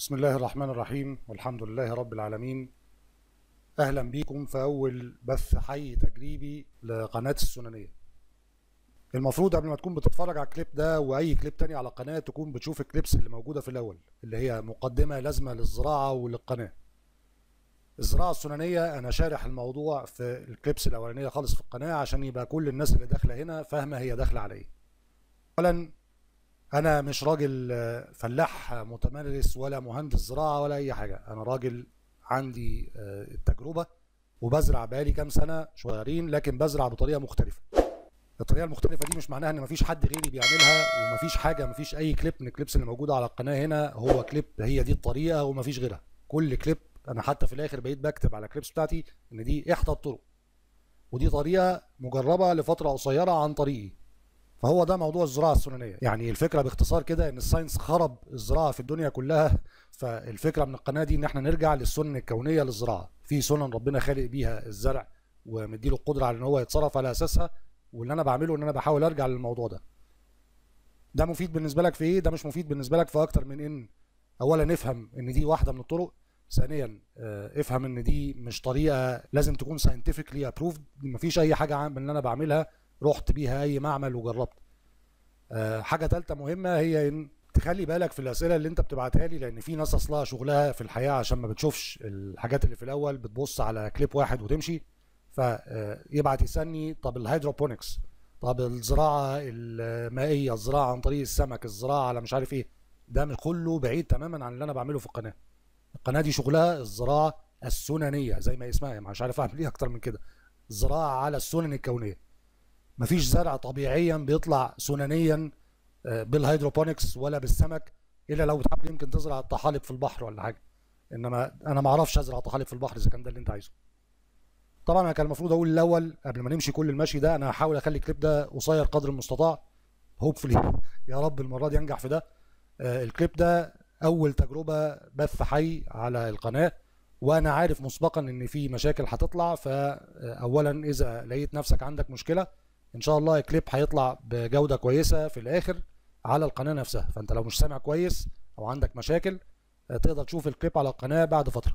بسم الله الرحمن الرحيم والحمد لله رب العالمين اهلا بيكم في اول بث حي تجريبي لقناة السننية المفروض قبل ما تكون بتتفرج على الكليب ده واي كليب تاني على القناة تكون بتشوف الكليبس اللي موجودة في الاول اللي هي مقدمة لازمة للزراعة وللقناة الزراعة السننية انا شارح الموضوع في الكليبس الاولانية خالص في القناة عشان يبقى كل الناس اللي داخلة هنا فاهمة هي داخلة على ايه اولا انا مش راجل آه، فلاح متمرس ولا مهندس زراعه ولا اي حاجه انا راجل عندي آه، التجربه وبزرع بقالي كام سنه صغيرين لكن بزرع بطريقه مختلفه الطريقه المختلفه دي مش معناها ان مفيش حد غيري بيعملها ومفيش حاجه مفيش اي كليب من الكليبس اللي موجوده على القناه هنا هو كليب هي دي الطريقه ومفيش غيرها كل كليب انا حتى في الاخر بقيت بكتب على الكليبس بتاعتي ان دي احدى الطرق ودي طريقه مجربه لفتره قصيره عن طريقي فهو ده موضوع الزراعه السننيه يعني الفكره باختصار كده ان الساينس خرب الزراعه في الدنيا كلها فالفكره من القناه دي ان احنا نرجع للسنن الكونيه للزراعه في سنن ربنا خالق بيها الزرع ومديله القدره على ان هو يتصرف على اساسها واللي انا بعمله ان انا بحاول ارجع للموضوع ده ده مفيد بالنسبه لك في ايه ده مش مفيد بالنسبه لك في اكتر من ان اولا نفهم ان دي واحده من الطرق ثانيا آه، افهم ان دي مش طريقه لازم تكون ساينتفكلي ابروفد مفيش اي حاجه عن- من اللي انا بعملها رحت بيها اي معمل وجربت آه، حاجه ثالثه مهمه هي ان تخلي بالك في الاسئله اللي انت بتبعتها لي لان في ناس اصلها شغلها في الحياه عشان ما بتشوفش الحاجات اللي في الاول بتبص على كليب واحد وتمشي فيبعت يسالني طب الهيدروبونكس طب الزراعه المائيه الزراعه عن طريق السمك الزراعه على مش عارف ايه ده من كله بعيد تماما عن اللي انا بعمله في القناه القناه دي شغلها الزراعه السننيه زي ما اسمها مش عارف اعمل ايه اكتر من كده الزراعه على السنن الكونيه مفيش زرع طبيعيا بيطلع سننيا آه، بالهيدروبونكس ولا بالسمك الا لو بتحب يمكن تزرع الطحالب في البحر ولا حاجه انما انا ما اعرفش ازرع طحالب في البحر اذا كان ده اللي انت عايزه طبعا انا كان المفروض اقول الاول قبل ما نمشي كل المشي ده انا هحاول اخلي الكليب ده قصير قدر المستطاع هوبفلي يا رب المره دي انجح في ده آه، الكليب ده اول تجربه بث حي على القناه وانا عارف مسبقا ان في مشاكل هتطلع فاولا اذا لقيت نفسك عندك مشكله ان شاء الله الكليب هيطلع بجوده كويسه في الاخر على القناه نفسها فانت لو مش سامع كويس او عندك مشاكل آه، تقدر تشوف الكليب على القناه بعد فتره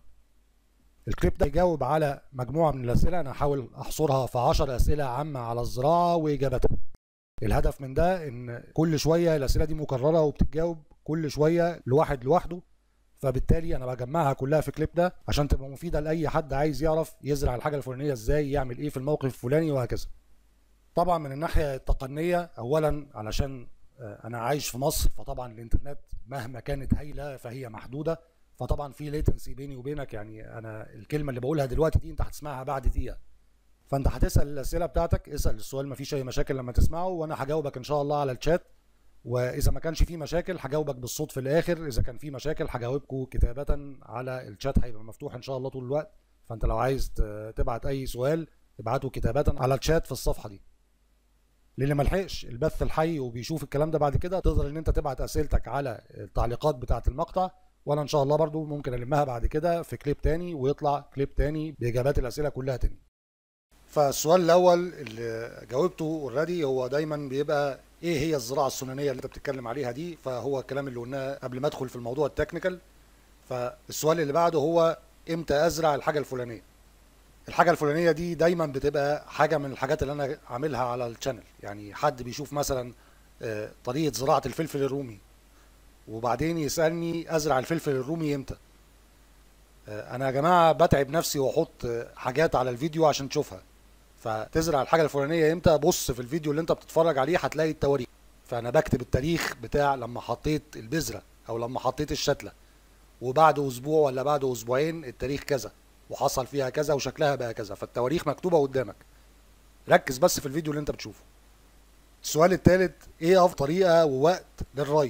الكليب ده يجاوب على مجموعه من الاسئله انا هحاول احصرها في 10 اسئله عامه على الزراعه واجابتها الهدف من ده ان كل شويه الاسئله دي مكرره وبتتجاوب كل شويه لواحد لوحده فبالتالي انا بجمعها كلها في كليب ده عشان تبقى مفيده لاي حد عايز يعرف يزرع الحاجه الفلانيه ازاي يعمل ايه في الموقف الفلاني وهكذا طبعا من الناحيه التقنيه اولا علشان آه، انا عايش في مصر فطبعا الانترنت مهما كانت هايله فهي محدوده فطبعا في ليتنسي بيني وبينك يعني انا الكلمه اللي بقولها دلوقتي دي انت هتسمعها بعد دقيقه فانت هتسال الاسئله بتاعتك اسال السؤال مفيش اي مشاكل لما تسمعه وانا هجاوبك ان شاء الله على الشات واذا ما كانش فيه مشاكل هجاوبك بالصوت في الاخر اذا كان فيه مشاكل هجاوبكم كتابه على الشات هيبقى مفتوح ان شاء الله طول الوقت فانت لو عايز ت- تبعت اي سؤال ابعته كتابه على الشات في الصفحه دي للي ما لحقش البث الحي وبيشوف الكلام ده بعد كده تقدر ان انت تبعت اسئلتك على التعليقات بتاعه المقطع وانا ان شاء الله برضو ممكن المها بعد كده في كليب تاني ويطلع كليب تاني باجابات الاسئله كلها تاني فالسؤال الاول اللي جاوبته اوريدي هو دايما بيبقى ايه هي الزراعه السنانيه اللي انت بتتكلم عليها دي فهو الكلام اللي قلناه قبل ما ادخل في الموضوع التكنيكال فالسؤال اللي بعده هو امتى ازرع الحاجه الفلانيه الحاجه الفلانيه دي دايما بتبقى حاجه من الحاجات اللي انا عاملها على الشانل يعني حد بيشوف مثلا آه، طريقه زراعه الفلفل الرومي وبعدين يسالني ازرع الفلفل الرومي امتى آه، انا يا جماعه بتعب نفسي واحط آه، حاجات على الفيديو عشان تشوفها فتزرع الحاجه الفلانيه امتى بص في الفيديو اللي انت بتتفرج عليه هتلاقي التواريخ فانا بكتب التاريخ بتاع لما حطيت البذره او لما حطيت الشتله وبعد اسبوع ولا بعد اسبوعين التاريخ كذا وحصل فيها كذا وشكلها بقى كذا فالتواريخ مكتوبه قدامك ركز بس في الفيديو اللي انت بتشوفه السؤال الثالث ايه افضل طريقه ووقت للري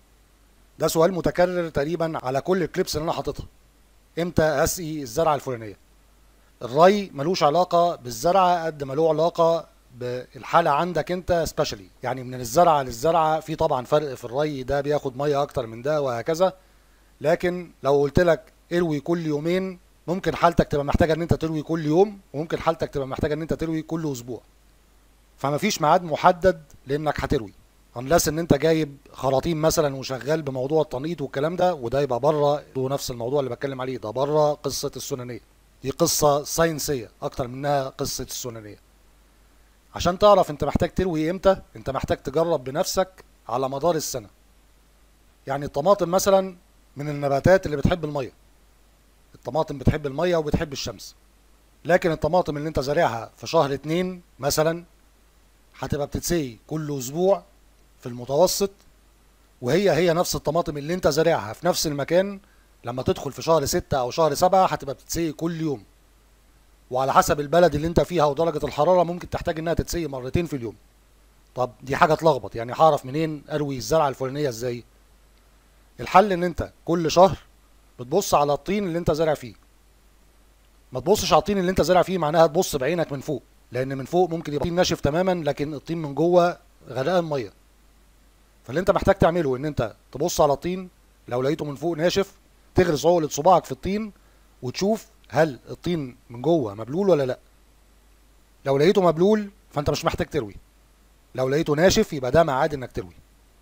ده سؤال متكرر تقريبا على كل الكليبس اللي انا حاططها امتى اسقي الزرعه الفلانيه الري ملوش علاقه بالزرعه قد ما له علاقه بالحاله عندك انت سبيشالي يعني من الزرعه للزرعه في طبعا فرق في الري ده بياخد ميه اكتر من ده وهكذا لكن لو قلت لك اروي كل يومين ممكن حالتك تبقى محتاجه ان انت تروي كل يوم وممكن حالتك تبقى محتاجه ان انت تروي كل اسبوع فما فيش ميعاد محدد لانك هتروي unless ان انت جايب خراطيم مثلا وشغال بموضوع التنقيط والكلام ده وده يبقى بره نفس الموضوع اللي بتكلم عليه ده بره قصه السننيه دي قصه ساينسيه اكتر منها قصه السننيه عشان تعرف انت محتاج تروي امتى انت محتاج تجرب بنفسك على مدار السنه يعني الطماطم مثلا من النباتات اللي بتحب الميه الطماطم بتحب الميه وبتحب الشمس لكن الطماطم اللي انت زارعها في شهر اتنين مثلا هتبقى بتتسقي كل اسبوع في المتوسط وهي هي نفس الطماطم اللي انت زارعها في نفس المكان لما تدخل في شهر ستة او شهر سبعة هتبقى بتتسقي كل يوم وعلى حسب البلد اللي انت فيها ودرجة الحرارة ممكن تحتاج انها تتسقي مرتين في اليوم طب دي حاجة تلخبط يعني هعرف منين اروي الزرعة الفلانية ازاي الحل ان انت كل شهر بتبص على الطين اللي انت زارع فيه ما تبصش على الطين اللي انت زارع فيه معناها تبص بعينك من فوق لان من فوق ممكن يبقى الطين ناشف تماما لكن الطين من جوه غرقان ميه فاللي انت محتاج تعمله ان انت تبص على الطين لو لقيته من فوق ناشف تغرس عقلة صباعك في الطين وتشوف هل الطين من جوه مبلول ولا لا لو لقيته مبلول فانت مش محتاج تروي لو لقيته ناشف يبقى ده ميعاد انك تروي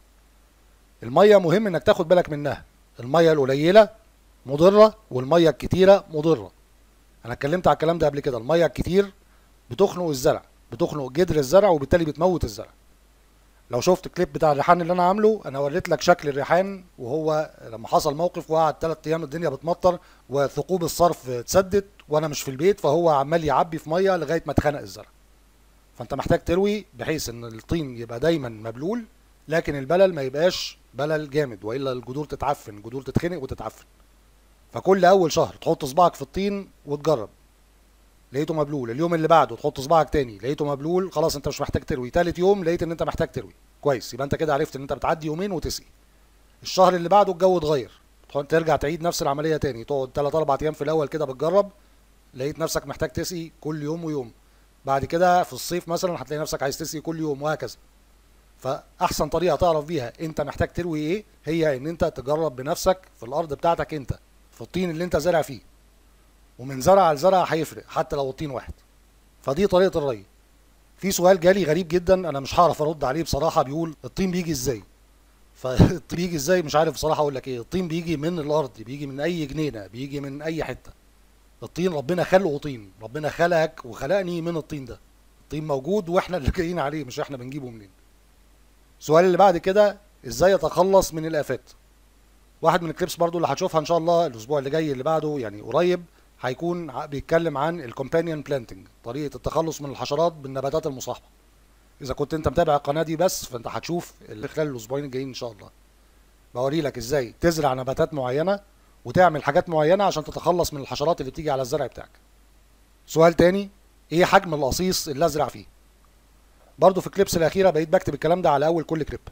الميه مهم انك تاخد بالك منها الميه القليله مضره والميه الكتيره مضره انا اتكلمت على الكلام ده قبل كده الميه الكتير بتخنق الزرع بتخنق جدر الزرع وبالتالي بتموت الزرع لو شفت الكليب بتاع الريحان اللي انا عامله انا وريت لك شكل الريحان وهو لما حصل موقف وقعد ثلاث ايام الدنيا بتمطر وثقوب الصرف اتسدت وانا مش في البيت فهو عمال يعبي في ميه لغايه ما اتخنق الزرع فانت محتاج تروي بحيث ان الطين يبقى دايما مبلول لكن البلل ما يبقاش بلل جامد والا الجذور تتعفن الجذور تتخنق وتتعفن فكل اول شهر تحط صباعك في الطين وتجرب لقيته مبلول اليوم اللي بعده تحط صباعك تاني لقيته مبلول خلاص انت مش محتاج تروي تالت يوم لقيت ان انت محتاج تروي كويس يبقى انت كده عرفت ان انت بتعدي يومين وتسقي الشهر اللي بعده الجو اتغير ترجع تعيد نفس العمليه تاني تقعد 3 4 ايام في الاول كده بتجرب لقيت نفسك محتاج تسقي كل يوم ويوم بعد كده في الصيف مثلا هتلاقي نفسك عايز تسقي كل يوم وهكذا فاحسن طريقه تعرف بيها انت محتاج تروي ايه هي ان انت تجرب بنفسك في الارض بتاعتك انت في الطين اللي انت زارع فيه ومن زرع لزرع هيفرق حتى لو الطين واحد فدي طريقه الري في سؤال جالي غريب جدا انا مش هعرف ارد عليه بصراحه بيقول الطين بيجي ازاي فالطين بيجي ازاي مش عارف بصراحه اقول لك ايه الطين بيجي من الارض بيجي من اي جنينه بيجي من اي حته الطين ربنا خلقه طين ربنا خلقك وخلقني من الطين ده الطين موجود واحنا اللي جايين عليه مش احنا بنجيبه منين السؤال اللي بعد كده ازاي اتخلص من الافات واحد من الكليبس برضو اللي هتشوفها ان شاء الله الاسبوع اللي جاي اللي بعده يعني قريب هيكون بيتكلم عن الكومبانيون بلانتنج طريقه التخلص من الحشرات بالنباتات المصاحبه اذا كنت انت متابع القناه دي بس فانت هتشوف اللي خلال الاسبوعين الجايين ان شاء الله بوري لك ازاي تزرع نباتات معينه وتعمل حاجات معينه عشان تتخلص من الحشرات اللي بتيجي على الزرع بتاعك سؤال تاني ايه حجم القصيص اللي ازرع فيه برضو في الكليبس الاخيره بقيت بكتب الكلام ده على اول كل كليب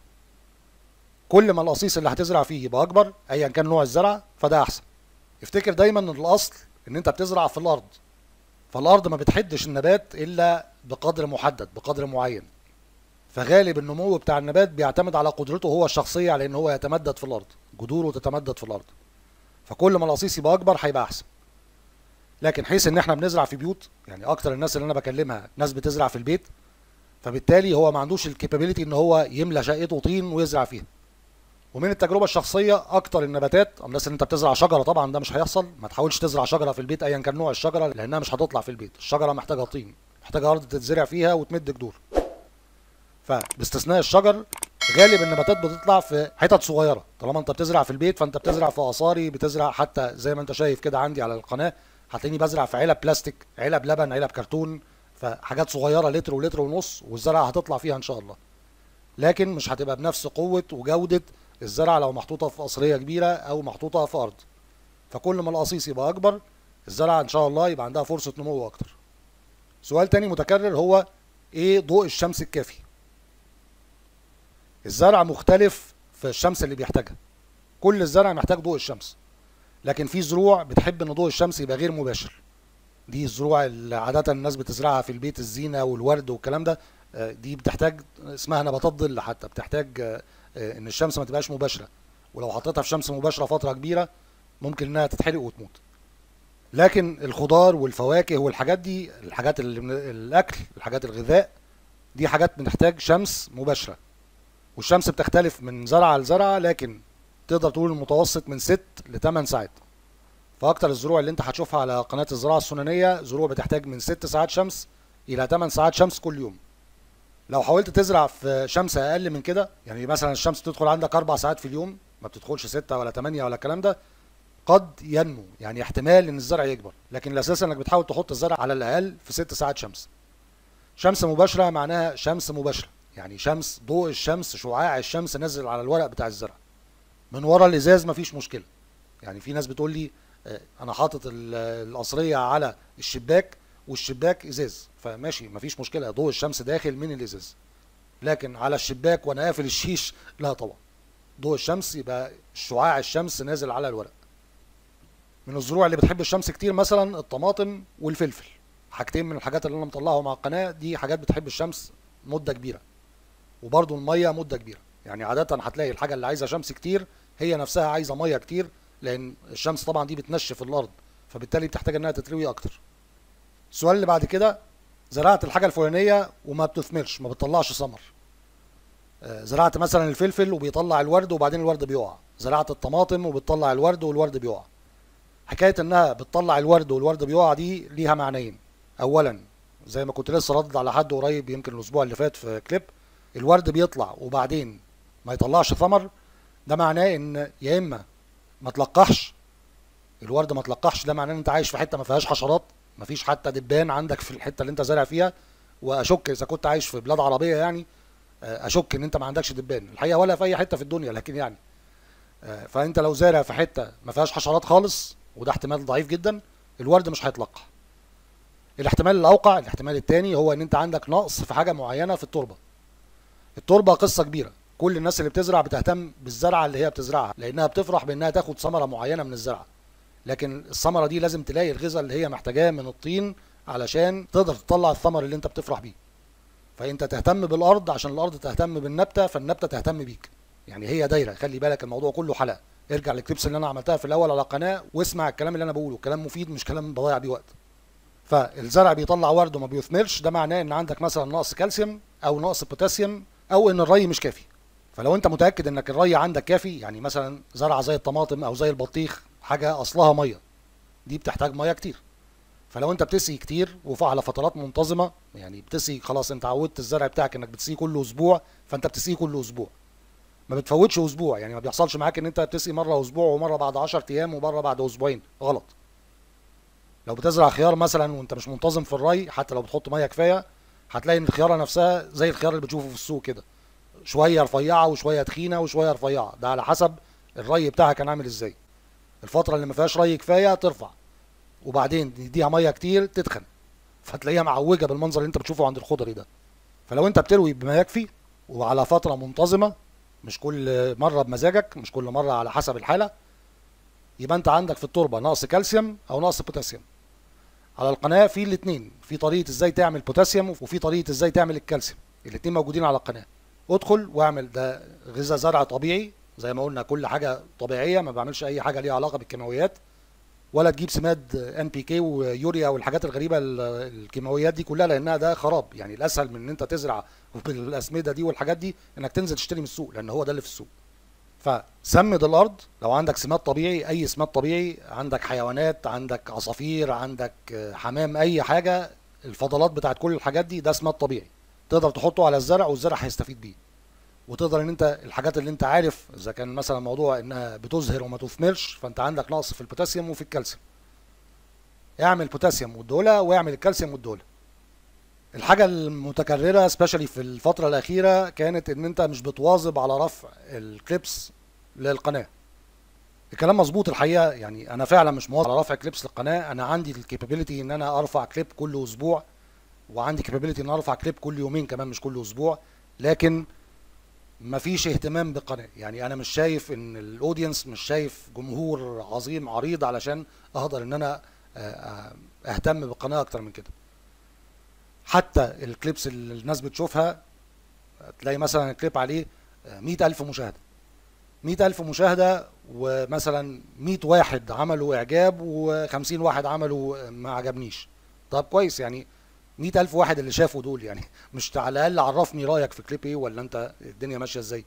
كل ما القصيص اللي هتزرع فيه يبقى اكبر ايا كان نوع الزرع فده احسن افتكر دايما ان الاصل ان انت بتزرع في الارض فالارض ما بتحدش النبات الا بقدر محدد بقدر معين فغالب النمو بتاع النبات بيعتمد على قدرته هو الشخصيه على ان هو يتمدد في الارض جذوره تتمدد في الارض فكل ما القصيص يبقى اكبر هيبقى احسن لكن حيث ان احنا بنزرع في بيوت يعني اكتر الناس اللي انا بكلمها ناس بتزرع في البيت فبالتالي هو ما عندوش الكابابيلتي ان هو يملى شقته طين ويزرع فيها ومن التجربه الشخصيه اكتر النباتات الناس اللي انت بتزرع شجره طبعا ده مش هيحصل ما تحاولش تزرع شجره في البيت ايا كان نوع الشجره لانها مش هتطلع في البيت الشجره محتاجه طين محتاجه ارض تتزرع فيها وتمد جذور فباستثناء الشجر غالب النباتات بتطلع في حتت صغيره طالما انت بتزرع في البيت فانت بتزرع في اصاري بتزرع حتى زي ما انت شايف كده عندي على القناه هتلاقيني بزرع في علب بلاستيك علب لبن علب كرتون فحاجات صغيره لتر ولتر ونص والزرع هتطلع فيها ان شاء الله لكن مش هتبقى بنفس قوه وجوده الزرع لو محطوطه في قصريه كبيره او محطوطه في ارض فكل ما القصيص يبقى اكبر الزرع ان شاء الله يبقى عندها فرصه نمو اكتر سؤال تاني متكرر هو ايه ضوء الشمس الكافي الزرع مختلف في الشمس اللي بيحتاجها كل الزرع محتاج ضوء الشمس لكن في زروع بتحب ان ضوء الشمس يبقى غير مباشر دي الزروع اللي عاده الناس بتزرعها في البيت الزينه والورد والكلام ده دي بتحتاج اسمها نباتات ظل حتى بتحتاج ان الشمس ما تبقاش مباشره ولو حطيتها في شمس مباشره فتره كبيره ممكن انها تتحرق وتموت لكن الخضار والفواكه والحاجات دي الحاجات اللي من الاكل الحاجات الغذاء دي حاجات بنحتاج شمس مباشره والشمس بتختلف من زرعه لزرعه لكن تقدر تقول المتوسط من 6 ل 8 ساعات فاكتر الزروع اللي انت هتشوفها على قناه الزراعه السنانيه زروع بتحتاج من 6 ساعات شمس الى 8 ساعات شمس كل يوم لو حاولت تزرع في شمس اقل من كده يعني مثلا الشمس تدخل عندك اربع ساعات في اليوم ما بتدخلش ستة ولا تمانية ولا الكلام ده قد ينمو يعني احتمال ان الزرع يكبر لكن الاساس انك بتحاول تحط الزرع على الاقل في ست ساعات شمس شمس مباشرة معناها شمس مباشرة يعني شمس ضوء الشمس شعاع الشمس نازل على الورق بتاع الزرع من ورا الازاز مفيش مشكلة يعني في ناس بتقول لي آه، انا حاطط ال- القصرية على الشباك والشباك ازاز فماشي مفيش مشكلة ضوء الشمس داخل من الازاز لكن على الشباك وانا قافل الشيش لا طبعا ضوء الشمس يبقى شعاع الشمس نازل على الورق من الزروع اللي بتحب الشمس كتير مثلا الطماطم والفلفل حاجتين من الحاجات اللي انا مطلعهم على القناه دي حاجات بتحب الشمس مده كبيره وبرضه الميه مده كبيره يعني عاده هتلاقي الحاجه اللي عايزه شمس كتير هي نفسها عايزه ميه كتير لان الشمس طبعا دي بتنشف الارض فبالتالي بتحتاج انها تتروي اكتر السؤال اللي بعد كده زرعت الحاجه الفلانيه وما بتثمرش ما بتطلعش ثمر آه، زرعت مثلا الفلفل وبيطلع الورد وبعدين الورد بيقع زرعت الطماطم وبتطلع الورد والورد بيقع حكايه انها بتطلع الورد والورد بيقع دي ليها معنيين اولا زي ما كنت لسه ردد على حد قريب يمكن الاسبوع اللي فات في كليب الورد بيطلع وبعدين ما يطلعش ثمر ده معناه ان يا اما ما تلقحش الورد ما تلقحش ده معناه ان انت عايش في حته ما فيهاش حشرات ما فيش حتى دبان عندك في الحته اللي انت زارع فيها واشك اذا كنت عايش في بلاد عربيه يعني آه، اشك ان انت ما عندكش دبان الحقيقه ولا في اي حته في الدنيا لكن يعني آه، فانت لو زارع في حته ما فيهاش حشرات خالص وده احتمال ضعيف جدا الورد مش هيتلقح الاحتمال الاوقع الاحتمال الثاني هو ان انت عندك نقص في حاجه معينه في التربه التربه قصه كبيره كل الناس اللي بتزرع بتهتم بالزرعه اللي هي بتزرعها لانها بتفرح بانها تاخد ثمره معينه من الزرعه لكن الثمره دي لازم تلاقي الغذاء اللي هي محتاجاه من الطين علشان تقدر تطلع الثمر اللي انت بتفرح بيه فانت تهتم بالارض عشان الارض تهتم بالنبته فالنبته تهتم بيك يعني هي دايره خلي بالك الموضوع كله حلقه ارجع للكليبس اللي انا عملتها في الاول على القناه واسمع الكلام اللي انا بقوله كلام مفيد مش كلام بضيع بيه وقت فالزرع بيطلع ورد وما بيثمرش ده معناه ان عندك مثلا نقص كالسيوم او نقص بوتاسيوم او ان الري مش كافي فلو انت متاكد انك الري عندك كافي يعني مثلا زرعه زي الطماطم او زي البطيخ حاجه اصلها ميه دي بتحتاج ميه كتير فلو انت بتسقي كتير وعلى فترات منتظمه يعني بتسقي خلاص انت عودت الزرع بتاعك انك بتسقيه كل اسبوع فانت بتسقيه كل اسبوع ما بتفوتش اسبوع يعني ما بيحصلش معاك ان انت بتسقي مره اسبوع ومره بعد 10 ايام ومره بعد اسبوعين غلط لو بتزرع خيار مثلا وانت مش منتظم في الري حتى لو بتحط ميه كفايه هتلاقي ان الخياره نفسها زي الخيار اللي بتشوفه في السوق كده شويه رفيعه وشويه تخينه وشويه رفيعه ده على حسب الري بتاعها كان عامل ازاي الفتره اللي ما فيهاش ري كفايه ترفع وبعدين تديها ميه كتير تتخن فتلاقيها معوجه بالمنظر اللي انت بتشوفه عند الخضري ده فلو انت بتروي بما يكفي وعلى فتره منتظمه مش كل مره بمزاجك مش كل مره على حسب الحاله يبقى انت عندك في التربه نقص كالسيوم او نقص بوتاسيوم على القناه في الاثنين في طريقه ازاي تعمل بوتاسيوم وفي طريقه ازاي تعمل الكالسيوم الاثنين موجودين على القناه ادخل واعمل ده غذاء زرع طبيعي زي ما قلنا كل حاجه طبيعيه ما بعملش اي حاجه ليها علاقه بالكيماويات ولا تجيب سماد ان بي كي ويوريا والحاجات الغريبه ال- الكيماويات دي كلها لانها ده خراب يعني الاسهل من ان انت تزرع بالاسمده دي والحاجات دي انك تنزل تشتري من السوق لان هو ده اللي في السوق فسمد الارض لو عندك سماد طبيعي اي سماد طبيعي عندك حيوانات عندك عصافير عندك آه، حمام اي حاجه الفضلات بتاعت كل الحاجات دي ده سماد طبيعي تقدر تحطه على الزرع والزرع هيستفيد بيه وتقدر ان انت الحاجات اللي انت عارف اذا كان مثلا موضوع انها بتزهر وما تثمرش فانت عندك نقص في البوتاسيوم وفي الكالسيوم اعمل بوتاسيوم والدوله واعمل الكالسيوم والدوله الحاجه المتكرره سبيشالي في الفتره الاخيره كانت ان انت مش بتواظب على رفع الكليبس للقناه الكلام مظبوط الحقيقه يعني انا فعلا مش مواظب على رفع كليبس للقناه انا عندي الكابابيلتي ان انا ارفع كليب كل اسبوع وعندي كابابيلتي ان أنا ارفع كليب كل يومين كمان مش كل اسبوع لكن مفيش اهتمام بالقناه يعني انا مش شايف ان الاودينس مش شايف جمهور عظيم عريض علشان اقدر ان انا آه، آه، اهتم بالقناه اكتر من كده حتى الكليبس اللي الناس بتشوفها تلاقي مثلا الكليب عليه مئة ألف مشاهدة مئة ألف مشاهدة ومثلا مئة واحد عملوا إعجاب وخمسين واحد عملوا ما عجبنيش طب كويس يعني 100000 واحد اللي شافوا دول يعني مش على الاقل عرفني رايك في كليب ايه ولا انت الدنيا ماشيه ازاي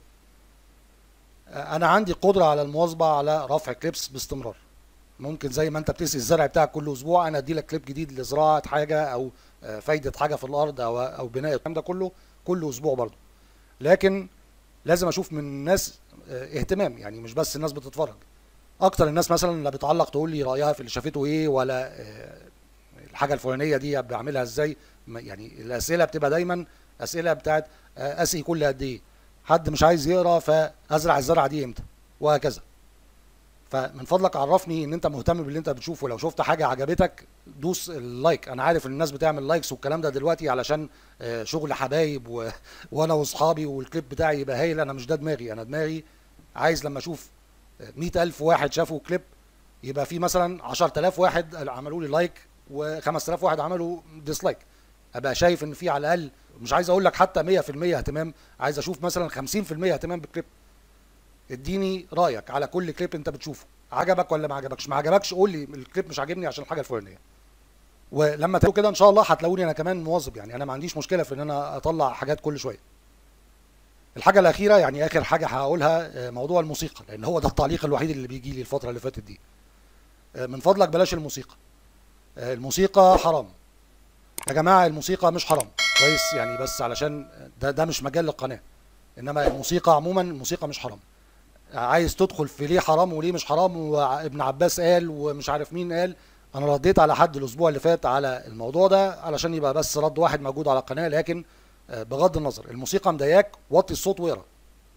انا عندي قدره على المواظبه على رفع كليبس باستمرار ممكن زي ما انت بتسقي الزرع بتاعك كل اسبوع انا ادي لك كليب جديد لزراعه حاجه او آه، فايده حاجه في الارض او او بناء الكلام ده كله كل اسبوع برضه لكن لازم اشوف من الناس آه، اهتمام يعني مش بس الناس بتتفرج اكتر الناس مثلا اللي بتعلق تقول لي رايها في اللي شافته ايه ولا آه، الحاجه الفلانيه دي بعملها ازاي ما- يعني الاسئله بتبقى دايما اسئله بتاعت آه، اسقي كل قد ايه حد مش عايز يقرا فازرع الزرعه دي امتى وهكذا فمن فضلك عرفني ان انت مهتم باللي انت بتشوفه لو شفت حاجه عجبتك دوس اللايك انا عارف ان الناس بتعمل لايكس والكلام ده دلوقتي علشان آه، شغل حبايب و... وانا واصحابي والكليب بتاعي يبقى هايل انا مش ده دماغي انا دماغي عايز لما اشوف مئة ألف واحد شافوا كليب يبقى في مثلا عشرة آلاف واحد عملوا لي لايك وخمس آلاف واحد عملوا ديسلايك ابقى شايف ان في على الاقل مش عايز اقول لك حتى 100% اهتمام عايز اشوف مثلا 50% اهتمام بالكليب اديني رايك على كل كليب انت بتشوفه عجبك ولا ما عجبكش ما عجبكش قول لي الكليب مش عاجبني عشان الحاجه الفلانيه ولما تعملوا كده ان شاء الله هتلاقوني انا كمان مواظب يعني انا ما عنديش مشكله في ان انا اطلع حاجات كل شويه الحاجه الاخيره يعني اخر حاجه هقولها آه، موضوع الموسيقى لان هو ده التعليق الوحيد اللي بيجي لي الفتره اللي فاتت دي آه، من فضلك بلاش الموسيقى آه، الموسيقى حرام يا جماعه الموسيقى مش حرام كويس يعني بس علشان ده ده مش مجال للقناه انما الموسيقى عموما الموسيقى مش حرام عايز تدخل في ليه حرام وليه مش حرام وابن عباس قال ومش عارف مين قال انا رديت على حد الاسبوع اللي فات على الموضوع ده علشان يبقى بس رد واحد موجود على القناه لكن آه، بغض النظر الموسيقى مضايقاك وطي الصوت واقرا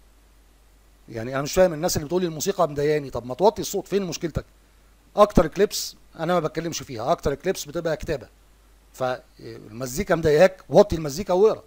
يعني انا مش فاهم الناس اللي بتقول لي الموسيقى مضايقاني طب ما توطي الصوت فين مشكلتك اكتر كليبس انا ما بتكلمش فيها اكتر كليبس بتبقى كتابه فالمزيكا مضايقاك وطي المزيكا واقرا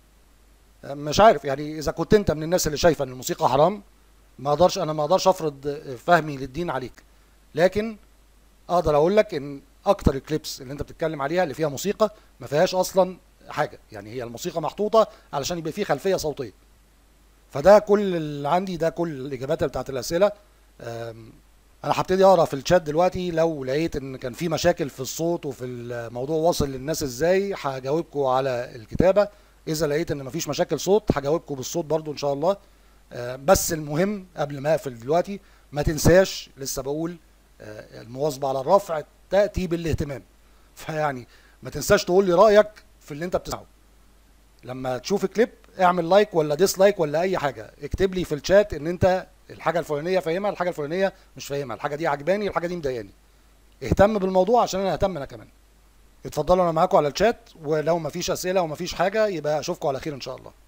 مش عارف يعني اذا كنت انت من الناس اللي شايفه ان الموسيقى حرام ما اقدرش انا ما اقدرش افرض فهمي للدين عليك لكن اقدر اقول لك ان اكتر الكليبس اللي انت بتتكلم عليها اللي فيها موسيقى ما فيهاش اصلا حاجه يعني هي الموسيقى محطوطه علشان يبقى فيه خلفيه صوتيه فده كل اللي عندي ده كل الاجابات بتاعت الاسئله أم، انا هبتدي اقرا في الشات دلوقتي لو لقيت ان كان في مشاكل في الصوت وفي الموضوع واصل للناس ازاي هجاوبكم على الكتابه اذا لقيت ان مفيش مشاكل صوت هجاوبكم بالصوت برضو ان شاء الله آه، بس المهم قبل ما اقفل دلوقتي ما تنساش لسه بقول آه، المواظبه على الرفع تاتي بالاهتمام فيعني ما تنساش تقول لي رايك في اللي انت بتسمعه لما تشوف كليب اعمل لايك ولا ديسلايك ولا اي حاجه اكتب لي في الشات ان انت الحاجه الفلانيه فاهمها الحاجه الفلانيه مش فاهمها الحاجه دي عجباني الحاجه دي مضايقاني اهتم بالموضوع عشان انا اهتم انا كمان اتفضلوا انا معاكم على الشات ولو مفيش اسئله ومفيش حاجه يبقى اشوفكم على خير ان شاء الله